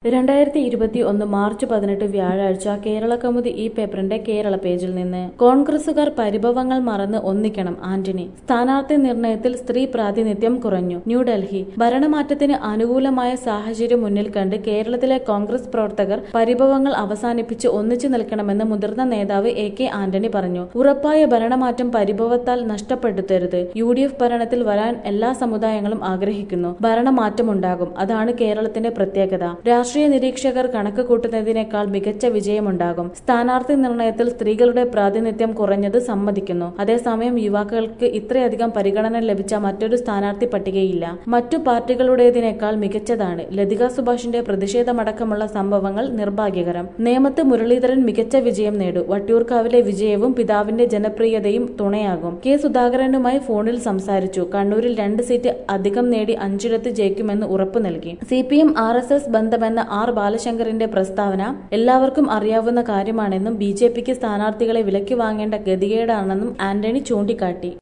രണ്ടായിരത്തി ഇരുപത്തി ഒന്ന് മാർച്ച് പതിനെട്ട് വ്യാഴാഴ്ച കേരള കൗമുദി ഈ പേപ്പറിന്റെ കേരള പേജിൽ നിന്ന് കോൺഗ്രസുകാർ പരിഭവങ്ങൾ മറന്ന് ഒന്നിക്കണം ആന്റണി സ്ഥാനാർത്ഥി നിർണയത്തിൽ സ്ത്രീ പ്രാതിനിധ്യം കുറഞ്ഞു ന്യൂഡൽഹി ഭരണമാറ്റത്തിന് അനുകൂലമായ സാഹചര്യം മുന്നിൽ കണ്ട് കേരളത്തിലെ കോൺഗ്രസ് പ്രവർത്തകർ പരിഭവങ്ങൾ അവസാനിപ്പിച്ച് ഒന്നിച്ചു നിൽക്കണമെന്ന് മുതിർന്ന നേതാവ് എ കെ ആന്റണി പറഞ്ഞു ഉറപ്പായ ഭരണമാറ്റം പരിഭവത്താൽ നഷ്ടപ്പെടുത്തരുത് യു ഡി എഫ് ഭരണത്തിൽ വരാൻ എല്ലാ സമുദായങ്ങളും ആഗ്രഹിക്കുന്നു ഭരണമാറ്റമുണ്ടാകും അതാണ് കേരളത്തിന്റെ പ്രത്യേകത രാഷ്ട്രീയ നിരീക്ഷകർ കണക്ക് കൂട്ടുന്നതിനേക്കാൾ മികച്ച വിജയമുണ്ടാകും സ്ഥാനാർത്ഥി നിർണയത്തിൽ സ്ത്രീകളുടെ പ്രാതിനിധ്യം കുറഞ്ഞത് സമ്മതിക്കുന്നു അതേസമയം യുവാക്കൾക്ക് ഇത്രയധികം പരിഗണന ലഭിച്ച മറ്റൊരു സ്ഥാനാർത്ഥി പട്ടികയില്ല മറ്റു പാർട്ടികളുടേതിനേക്കാൾ മികച്ചതാണ് ലതിക സുഭാഷിന്റെ പ്രതിഷേധമടക്കമുള്ള സംഭവങ്ങൾ നിർഭാഗ്യകരം നേമത്ത് മുരളീധരൻ മികച്ച വിജയം നേടും വട്ടിയൂർക്കാവിലെ വിജയവും പിതാവിന്റെ ജനപ്രിയതയും തുണയാകും കെ സുധാകരനുമായി ഫോണിൽ സംസാരിച്ചു കണ്ണൂരിൽ രണ്ട് സീറ്റ് അധികം നേടി അഞ്ചിടത്ത് ജയിക്കുമെന്ന് ഉറപ്പു നൽകി C P M R S S ബന്ധമെന്ന ആർ ബാലശങ്കറിന്റെ പ്രസ്താവന എല്ലാവർക്കും അറിയാവുന്ന കാര്യമാണെന്നും ബി ജെ പിക്ക് സ്ഥാനാർത്ഥികളെ വിലയ്ക്ക് വാങ്ങേണ്ട ഗതികേടാണെന്നും ആന്റണി ചൂണ്ടിക്കാട്ടി